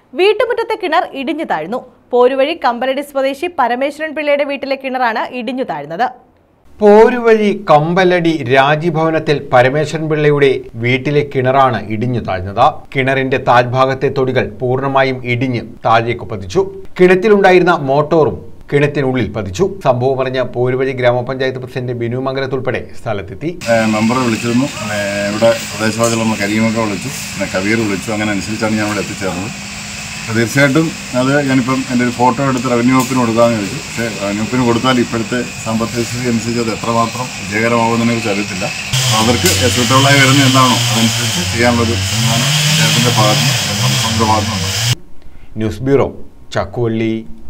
വീട്ടുമുറ്റത്തെ കിണർ ഇടിഞ്ഞു താഴ്ന്നു പോരുവഴി കമ്പലടി സ്വദേശി പരമേശ്വരൻ പിള്ളയുടെ വീട്ടിലെ കിണറാണ് ഇടിഞ്ഞു താഴ്ന്നത് പോരുവഴി കമ്പലടി രാജിഭവനത്തിൽ പരമേശ്വരൻ പിള്ളയുടെ വീട്ടിലെ കിണറാണ് ഇടിഞ്ഞു താഴ്ന്നത് കിണറിന്റെ താഴ്ഭാഗത്തെ തൊടികൾ പൂർണ്ണമായും ഇടിഞ്ഞ് താഴേക്ക് പതിച്ചു കിണറ്റിലുണ്ടായിരുന്ന മോട്ടോറും കിണറ്റിനുള്ളിൽ പതിച്ചു സംഭവം പറഞ്ഞ പോരുവഴി ഗ്രാമപഞ്ചായത്ത് പ്രസിഡന്റ് ബിനു മംഗലത്തുൾപ്പെടെ സ്ഥലത്തെത്തി മെമ്പറെ വിളിച്ചിരുന്നു പിന്നെ ഇവിടെ പ്രദേശവാസികളുള്ള കരീമൊക്കെ വിളിച്ചു പിന്നെ കബീർ വിളിച്ചു അങ്ങനെ അനുസരിച്ചാണ് ഞാൻ ഇവിടെ എത്തിച്ചേർന്നത് അപ്പോൾ തീർച്ചയായിട്ടും അത് ഞാനിപ്പം എൻ്റെ ഒരു ഫോട്ടോ എടുത്ത് റവന്യൂ വകുപ്പിന് കൊടുക്കാമെന്ന് ചോദിച്ചു പക്ഷേ റവന്യൂ വകുപ്പിന് കൊടുത്താൽ ഇപ്പോഴത്തെ സാമ്പത്തിക സ്ഥിതി അനുസരിച്ച് അത് എത്രമാത്രം വിജയകരമാകുമെന്നതിനെ കുറിച്ച് അറിയത്തില്ല അപ്പോൾ അവർക്ക് എസ്യൂട്ടബിളായി വരുന്നത് എന്താണോ അതനുസരിച്ച് ചെയ്യാനുള്ളൊരു തീരുമാനം അദ്ദേഹത്തിൻ്റെ ഭാഗത്തുനിന്ന് നമ്മുടെ ഭാഗത്തുനിന്നുണ്ട് ന്യൂസ് ബ്യൂറോ ചക്കുവള്ളി